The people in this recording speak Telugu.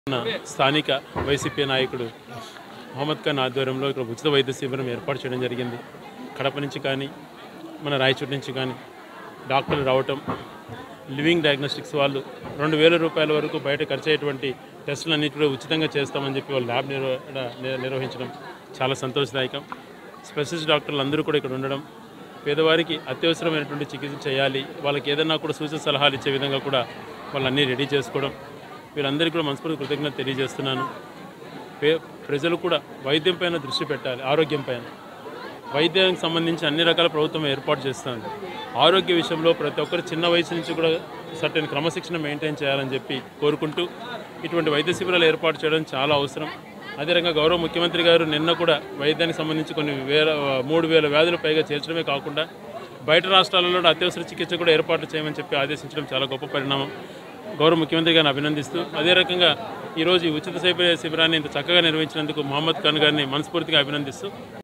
మన స్థానిక వైసీపీ నాయకుడు మహమ్మద్ ఖాన్ ఆధ్వర్యంలో ఇక్కడ ఉచిత వైద్య శిబిరం ఏర్పాటు చేయడం జరిగింది కడప నుంచి కానీ మన రాయచూరు నుంచి కానీ డాక్టర్లు రావటం లివింగ్ డయాగ్నోస్టిక్స్ వాళ్ళు రెండు వేల రూపాయల వరకు బయట ఖర్చు అయ్యేటువంటి టెస్టులన్నిటి కూడా ఉచితంగా చేస్తామని చెప్పి వాళ్ళు ల్యాబ్ నిర్వ ని- నిర్వహించడం చాలా సంతోషదాయకం స్పెషలిస్ట్ డాక్టర్లు అందరూ కూడా ఇక్కడ ఉండడం పేదవారికి అత్యవసరమైనటువంటి చికిత్స చేయాలి వాళ్ళకి ఏదైనా కూడా సూచన సలహాలు ఇచ్చే విధంగా కూడా వాళ్ళన్నీ రెడీ చేసుకోవడం వీళ్ళందరికీ కూడా మనస్ఫూర్తి కృతజ్ఞత తెలియజేస్తున్నాను పే ప్రజలు కూడా వైద్యం పైన దృష్టి పెట్టాలి ఆరోగ్యం పైన వైద్యానికి సంబంధించి అన్ని రకాల ప్రభుత్వం ఏర్పాటు చేస్తుంది ఆరోగ్య విషయంలో ప్రతి ఒక్కరు చిన్న వయసు నుంచి కూడా సర్టెన్ క్రమశిక్షణ మెయింటైన్ చేయాలని చెప్పి కోరుకుంటూ ఇటువంటి వైద్య శిబిరాలు ఏర్పాటు చేయడం చాలా అవసరం అదే రకంగా గౌరవ ముఖ్యమంత్రి గారు నిన్న కూడా వైద్యానికి సంబంధించి కొన్ని వేల మూడు వేల వ్యాధులు పైగా చేర్చడమే కాకుండా బయట రాష్ట్రాలలో కూడా అత్యవసర చికిత్స కూడా ఏర్పాటు చేయమని చెప్పి ఆదేశించడం చాలా గొప్ప పరిణామం గౌరవ ముఖ్యమంత్రి గారిని అభినందిస్తూ అదే రకంగా ఈరోజు ఈ ఉచిత శిబిరాన్ని ఇంత చక్కగా నిర్వహించినందుకు మహమ్మద్ ఖాన్ గారిని మనస్ఫూర్తిగా అభినందిస్తూ